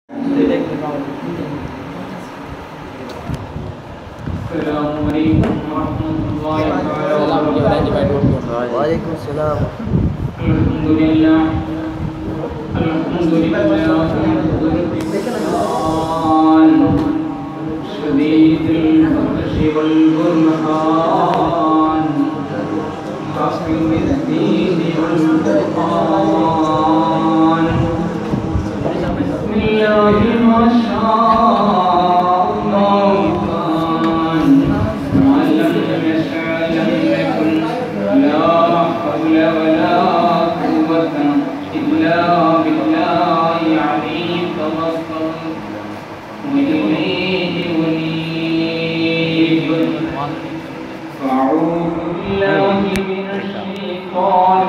السلام عليكم ورحمة الله تعالى وبركاته وعليكم السلام الحمد لله الحمد لله الرحمن شديد البطش والبرهان حافظ الدين والقرآن بسم الله ما شاء الله كان ومن لم يشاء لم يكن لا حول ولا قوة إلا بالله عليه توكلت وإليه أنيب فأعوذ بالله من الشيطان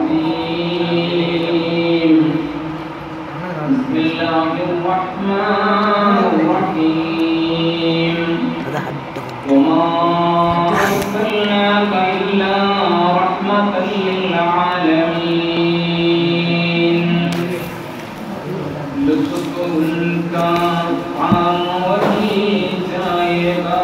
الرجيم بسم الله الرحمن الرحيم هذا حدهم وما أرسلناك إلا رحمة للعالمين لطف का आम वही जाएगा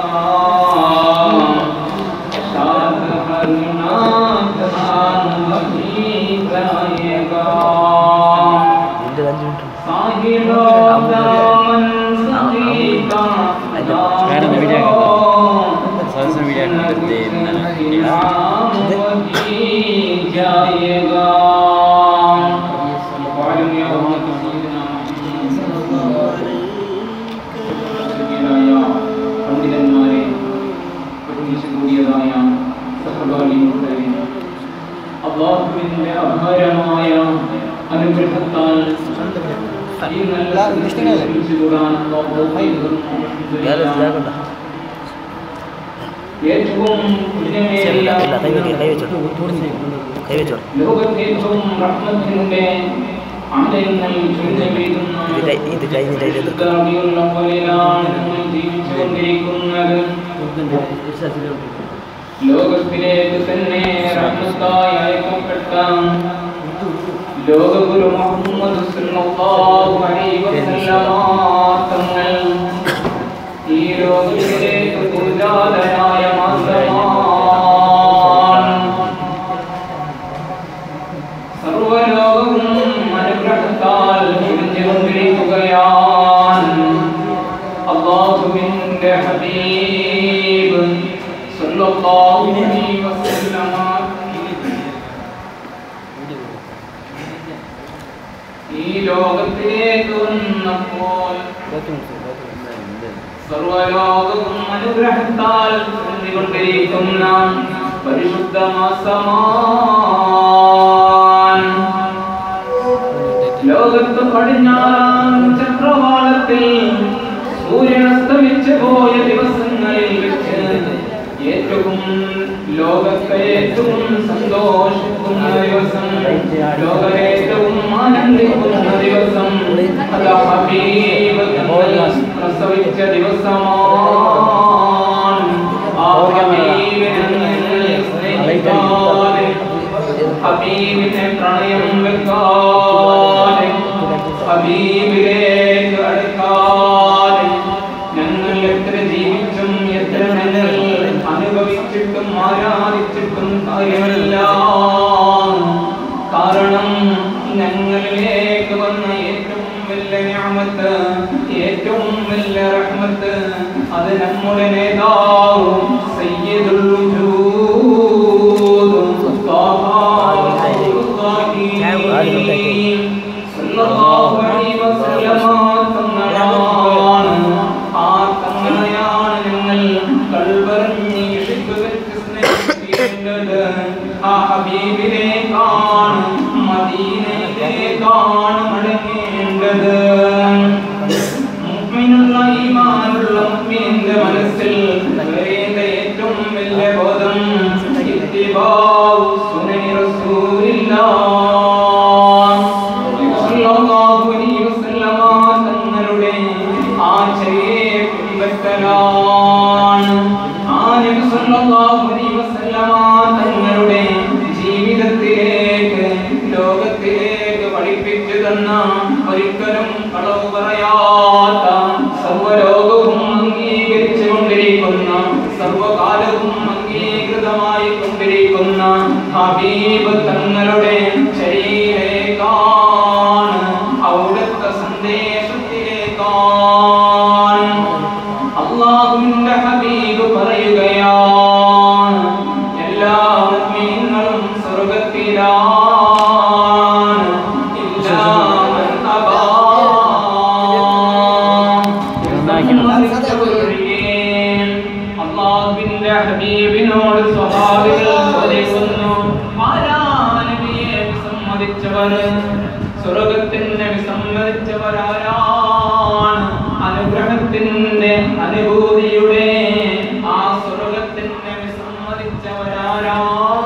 साथ हरनाथ आम वही जाएगा ഇതിന്റെ അഞ്ച് മിനിറ്റ് साहिलो दामन सखी का വേറെ ഒന്ന് വീഡിയോ ആക്കാം. സോഷ്യൽ മീഡിയ ആക്കിയിട്ട് नाम वही जाएगा وعلم يا رحمة سيدنا സജ്ജീരായ പണ്ഡിതന്മാരെ ഒരുമിച്ച് കൂടിയതായ സഹകാരികളെ അള്ളാഹുവിന്റെ അപാരമായ അനുഗ്രഹത്താൽ ഈ നല്ല ഒരുമിച്ച് കൂടാൻ അല്ലാഹു ഖൈറും വേറെ ഇതാക്കണ്ട ഏറ്റവും പുണ്യമേറിയ ഇല്ല കൈ വെക്ക് കൈ വെച്ചോ കൈ വെച്ചോ ലോകത്തെ ഏറ്റവും റഹ്മത്തിന്റെ ആലയങ്ങൾ ചൊരിഞ്ഞു പെയ്തുന്ന ഇത് കൈ ഇത് കഴിഞ്ഞിട്ട് ഇത് വിശുദ്ധ റബീഉൽ അവ്വലിലാണ് നമ്മൾ ജീവിച്ചുകൊണ്ടിരിക്കുന്നത് ലോകത്തിലേക്ക് തന്നെ റഹ്മത്തായി അയക്കപ്പെട്ട ലോകഗുരു മുഹമ്മദ് സല്ലല്ലാഹു അലൈഹി വസല്ലമ തങ്ങൾ ഈ ലോകത്തിലേക്ക് പൂജാതനായ മാസമാണ് സർവലോകവും അനുഗ്രഹത്താൽ കൊണ്ടിരിക്കുകയാണ് അള്ളാഹുവിന്റെ ഹബീബ് സല്ലല്ലാഹു അലൈഹി വസല്ലമ ഈ ലോകത്തിലേക്ക് വന്നപ്പോൾ സർവലോകവും അനുഗ്രഹത്താൽ കൊണ്ടിരിക്കുന്ന പരിശുദ്ധ മാസമാണ് ലോകത്ത് പടിഞ്ഞാറാം ചക്രവാളത്തിൽ സൂര്യൻ അസ്തമിച്ചു പോയ ദിവസങ്ങളിൽ വെച്ച് ഏറ്റവും ലോകത്തെ ഏറ്റവും സന്തോഷിക്കുന്ന ദിവസം ലോകമേറ്റവും ആനന്ദിക്കുന്ന ദിവസം അത് ഹബീബ് തങ്ങൾ പ്രസവിച്ച ദിവസമാണ് ആ ഹബീബിനെ നിങ്ങൾ സ്നേഹിക്കാതെ ഹബീബിനെ പ്രണയം വെക്കാതെ ഹബീബിലേക്ക് അടുക്കാതെ ഞങ്ങൾ എത്ര ജീവിച്ചും എത്ര ഞങ്ങൾ അനുഭവിച്ചിട്ടും ആരാധിച്ചിട്ടും കാര്യമില്ല കാരണം ഞങ്ങളിലേക്ക് വന്ന ഏറ്റവും വലിയ ഞാമത്ത് ഏറ്റവും വലിയ റഹ്മത്ത് അത് നമ്മുടെ നേതാവ് സയ്യിദുൽ വജൂദ് ത്വാഹ റസൂലുള്ളാഹി സല്ലല്ലാഹു അലൈഹി വസല്ലമ തങ്ങളാണ് ആ തങ്ങളെയാണ് ഞങ്ങൾ കൽവറിഞ്ഞ് ഇഷിക്ക് വെച്ച് സ്നേഹിക്കേണ്ടത് ആ ഹബീബിലേക്കാണ് മദീനയിലേക്കാണ് മടങ്ങേണ്ടത് മുഅ്മിനുള്ള ഈമാനുള്ള മുഅ്മിനിന്റെ മനസ്സിൽ വരേണ്ട ഏറ്റവും വലിയ ബോധം ഇത്തിബാ അനുഭൂതിയുടെ ആ സ്വർഗത്തിനെ വിസമ്മതിച്ചവരാരാ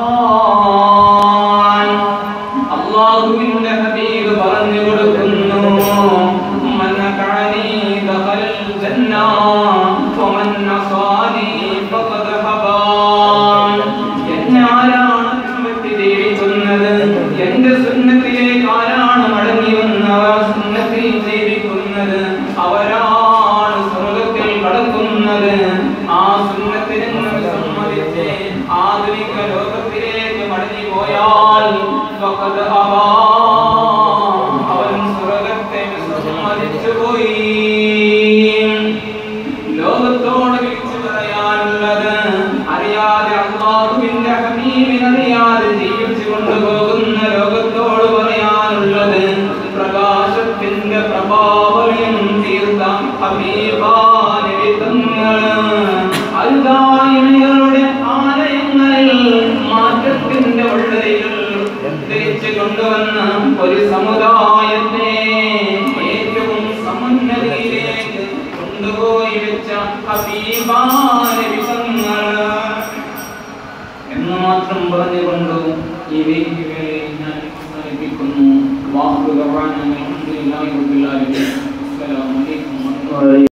അള്ളാഹുവിന്റെ ഹബീബ് പറഞ്ഞു കൊടുക്കുന്നു മൻ കഅനി ദഖലൽ ജന്ന വമൻ അസാനി ഫഖദ് ഹബാ എന്നെ ആരാണ് വ്യക്തി ജീവിക്കുന്നത് എന്റെ സുന്നത്തിലേക്ക് ആരാണ് മടങ്ങി വന്നവർ സുന്നത്തിൽ ജീവിക്കുന്നത് അവരാണ് സ്വർഗത്തിൽ കടക്കുന്നത് ആ സുന്നത്തിനെ സമ്മതിച്ച് ആധുനിക ലോകത്തിലേക്ക് മടങ്ങി പോയാൽ ഫഖദ് അബാ. അവൻ സ്വർഗത്തെ സമ്മതിച്ചു പോയി ലോകത്തോട് വിളിച്ചു പറയാനുള്ളത് അറിയാതെ അള്ളാഹുവിന്റെ ഹബീബിനെ അറിയാതെ ജീവിച്ചു കൊണ്ടുപോകുന്ന ലോകത്തോട് പറയാനുള്ളത് പ്രകാശത്തിന്റെ പ്രഭാവലയം തീർത്ത ഹബീബാനിതങ്ങള് അൽദായികളുടെ ആലയങ്ങളിൽ മാറ്റത്തിന്റെ വള്ളരികൾ ഉദ്ധരിച്ചു കൊണ്ടുവന്ന ഒരു സമുദായത്തെ ഏറ്റവും സമന്നതിയിലേക്ക് കൊണ്ടുപോയി വെച്ച ഹബീബാനിതങ്ങള് എന്ന് മാത്രം പറഞ്ഞുകൊണ്ട് ഈ വേദികളെ ഞാൻ അവസാനിപ്പിക്കുന്നു വാക്കുകൾ